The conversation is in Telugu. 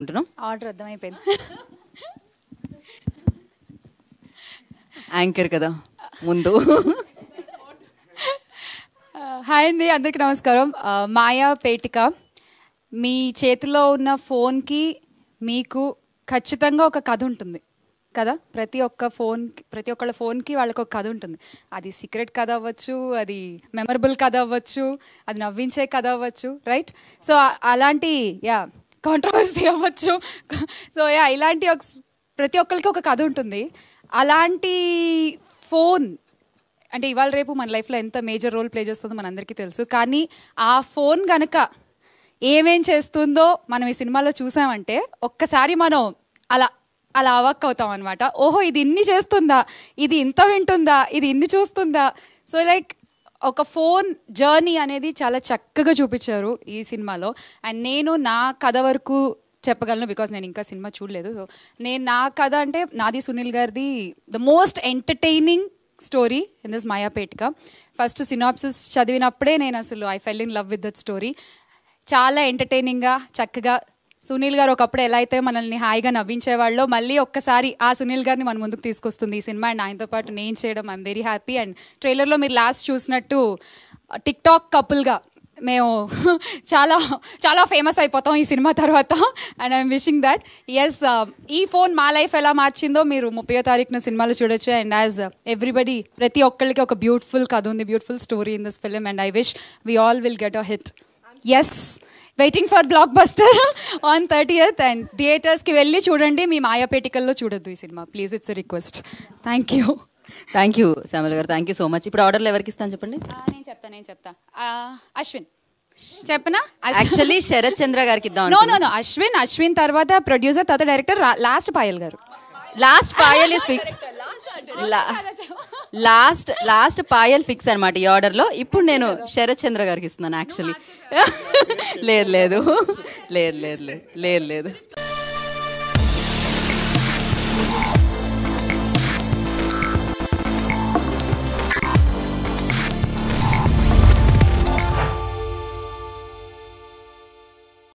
ఉంటున్నాం ఆర్డర్ అర్థమైపోయింది యాంకర్ కదా ముందు హాయ్ అండి అందరికీ నమస్కారం ఆ, మాయా పేటిక మీ చేతిలో ఉన్న ఫోన్కి మీకు ఖచ్చితంగా ఒక కథ ఉంటుంది కదా ప్రతి ఒక్క ఫోన్ ప్రతి ఒక్కళ్ళ ఫోన్కి వాళ్ళకి ఒక కథ ఉంటుంది అది సీక్రెట్ కథ అవ్వచ్చు అది మెమరబుల్ కథ అవ్వచ్చు అది నవ్వించే కథ అవ్వచ్చు రైట్ సో అలాంటి యా కాంట్రవర్సీ అవ్వచ్చు సో యా ఇలాంటి ఒక ప్రతి ఒక్కరికి ఒక కథ ఉంటుంది అలాంటి ఫోన్ అంటే ఇవాళ రేపు మన లైఫ్లో ఎంత మేజర్ రోల్ ప్లే చేస్తుందో మనందరికీ తెలుసు కానీ ఆ ఫోన్ గనక ఏమేం చేస్తుందో మనం ఈ సినిమాలో చూసామంటే ఒక్కసారి మనం అలా అలా అవాక్ అవుతాం అనమాట ఓహో ఇది ఇన్ని చేస్తుందా ఇది ఇంత వింటుందా ఇది ఇన్ని చూస్తుందా సో లైక్ ఒక ఫోన్ జర్నీ అనేది చాలా చక్కగా చూపించారు ఈ సినిమాలో అండ్ నేను నా కథ వరకు చెప్పగలను బికాస్ నేను ఇంకా సినిమా చూడలేదు సో నేను నా కథ అంటే నాది సునీల్ గారిది the most entertaining story in this Mayapetika first synopsis చదివినప్పుడే నేను అసలు I fell in love with that story చాలా ఎంటర్టైనింగ్గా చక్కగా సునీల్ గారు ఒకప్పుడు ఎలా అయితే మనల్ని హాయిగా నవ్వించేవాళ్ళో మళ్ళీ ఒక్కసారి ఆ సునీల్ గారిని మన ముందుకు తీసుకొస్తుంది ఈ సినిమా అండ్ ఆయనతో పాటు నేను చేయడం ఐఎమ్ వెరీ హ్యాపీ అండ్ ట్రైలర్లో మీరు లాస్ట్ చూసినట్టు టిక్ టాక్ కపుల్గా మేము చాలా చాలా ఫేమస్ అయిపోతాం ఈ సినిమా తర్వాత అండ్ ఐఎమ్ విషింగ్ దట్ ఎస్ ఈ ఫోన్ మా లైఫ్ ఎలా మార్చిందో మీరు ముప్పయో తారీఖున సినిమాలో చూడొచ్చు అండ్ యాజ్ ఎవ్రీబడి ప్రతి ఒక్కరికి ఒక బ్యూటిఫుల్ కథ ఉంది beautiful story in this film and I wish we all will get a hit as waiting for blockbuster on thirtieth and థియేటర్స్కి వెళ్ళి చూడండి మీ మాయాపేటికల్లో చూడొద్దు ఈ సినిమా please it's request thank you thank you Shyamala garu thank you so much ఇప్పుడు ఆర్డర్లు ఎవరికి ఇస్తాను చెప్పండి నేను చెప్తా నేను చెప్తా ఆ, అశ్విన్ చెప్పనా యాక్చువల్లీ శరత్ చంద్ర గారికి ఇద్దాం no no no Ashwin Ashwin తర్వాత ప్రొడ్యూసర్ తర్వాత director last Payal garu last Payal is fix last last Payal fix అనమాట ఈ ఆర్డర్ లో ఇప్పుడు నేను శరత్ చంద్ర గారికి ఇస్తున్నాను యాక్చువల్లీ లేదు లేదు లేదు లేదు లేదు లేదు లేదు